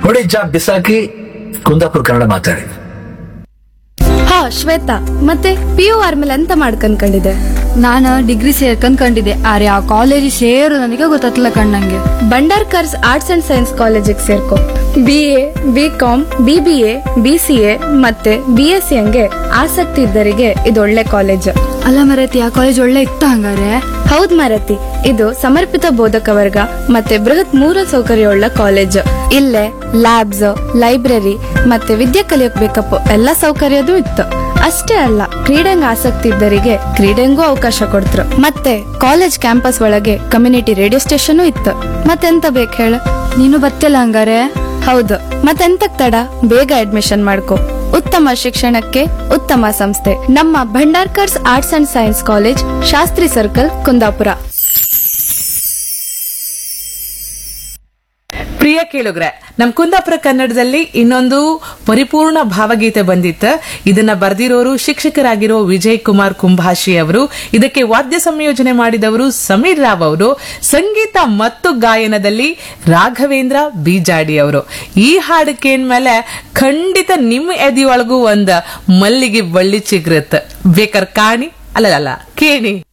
ನೋಡಿ ಜಾಬ್ ಬಿಸಾಕಿ ಕುಂದಾಪುರ ಕನ್ನಡ ಮಾತಾಡಿ ಹಾ ಶ್ವೇತಾ ಮತ್ತೆ ಪಿ ಯು ಆದ್ಮೇಲೆ ಎಂತ ಮಾಡ್ಕಂಡ್ಕೊಂಡಿದೆ ನಾನು ಡಿಗ್ರಿ ಸೇರ್ಕೊಂಡ್ ಕಂಡಿದ್ದೆ ಆದ್ರೆ ಆ ಕಾಲೇಜ್ ಸೇರು ನನಗೆ ಗೊತ್ತಾಗ್ತಿಲ್ಲ ಕಣ್ಣಂಗೆ ಬಂಡಾರ್ಕರ್ಸ್ ಆರ್ಟ್ಸ್ ಅಂಡ್ ಸೈನ್ಸ್ ಕಾಲೇಜಿಗೆ ಸೇರ್ಕೊ B A B com B B A B C A ಮತ್ತೆ ಬಿ ಎಸ್ ಸಿ ಹಂಗೆ ಆಸಕ್ತಿ ಇದ್ದರಿಗೆ ಇದು ಒಳ್ಳೆ ಕಾಲೇಜ್ ಅಲ್ಲ ಮರೈತಿ ಆ ಕಾಲೇಜ್ ಒಳ್ಳೆ ಇತ್ತು ಹಂಗಾರೆ ಹೌದ್ ಮಾರತಿ ಇದು ಸಮರ್ಪಿತ ಬೋಧಕ ವರ್ಗ ಮತ್ತೆ ಬೃಹತ್ ಮೂಲ ಸೌಕರ್ಯವುಳ್ಳ ಕಾಲೇಜ್ ಇಲ್ಲೇ ಲ್ಯಾಬ್ಸ್ ಲೈಬ್ರರಿ ಮತ್ತೆ ವಿದ್ಯೆ ಕಲಿಯೋಕ್ ಬೇಕಪ್ಪ ಎಲ್ಲ ಸೌಕರ್ಯದೂ ಇತ್ತು ಅಷ್ಟೇ ಅಲ್ಲ ಕ್ರೀಡೆಂಗ್ ಆಸಕ್ತಿ ಇದ್ದರಿಗೆ ಕ್ರೀಡೆಂಗೂ ಅವಕಾಶ ಕೊಡ್ತ್ರು ಮತ್ತೆ ಕಾಲೇಜ್ ಕ್ಯಾಂಪಸ್ ಒಳಗೆ ಕಮ್ಯುನಿಟಿ ರೇಡಿಯೋ ಸ್ಟೇಷನ್ ಇತ್ತು ಮತ್ತೆಂತ ಬೇಕು ಹೇಳ ನೀನು ಬತ್ತಿಲ್ಲ ಹಂಗಾರೆ ಹೌದು ಮತ್ತೆಂತಕ್ ತಡ ಬೇಗ ಅಡ್ಮಿಷನ್ ಮಾಡ್ಕೊ ಉತ್ತಮ ಶಿಕ್ಷಣಕ್ಕೆ ಉತ್ತಮ ಸಂಸ್ಥೆ ನಮ್ಮ Bhandarkars arts and science college Shastri circle Kundapura ಪ್ರಿಯ ಕೇಳುಗ್ರೆ ನಮ್ ಕುಂದಾಪುರ ಕನ್ನಡದಲ್ಲಿ ಇನ್ನೊಂದು ಪರಿಪೂರ್ಣ ಭಾವಗೀತೆ ಬಂದಿತ್ತು ಇದನ್ನ ಬರೆದಿರೋರು ಶಿಕ್ಷಕರಾಗಿರೋ ವಿಜಯ್ ಕುಮಾರ್ ಕುಂಭಾಷಿ ಅವರು ಇದಕ್ಕೆ ವಾದ್ಯ ಸಂಯೋಜನೆ ಮಾಡಿದವರು ಸಮೀರ್ ರಾವ್ ಅವರು ಸಂಗೀತ ಮತ್ತು ಗಾಯನದಲ್ಲಿ ರಾಘವೇಂದ್ರ ಬೀಜಾಡಿ ಅವರು ಈ ಹಾಡು ಕೇಳ್ಮೇಲೆ ಖಂಡಿತ ನಿಮ್ಮ ಎದಿಯೊಳಗೂ ಒಂದ್ ಮಲ್ಲಿಗೆ ಬಳ್ಳಿ ಚಿಗ್ರತ್ ಬೇಕಾರ ಕಾಣಿ ಅಲ್ಲಲ್ಲ ಕೇಣಿ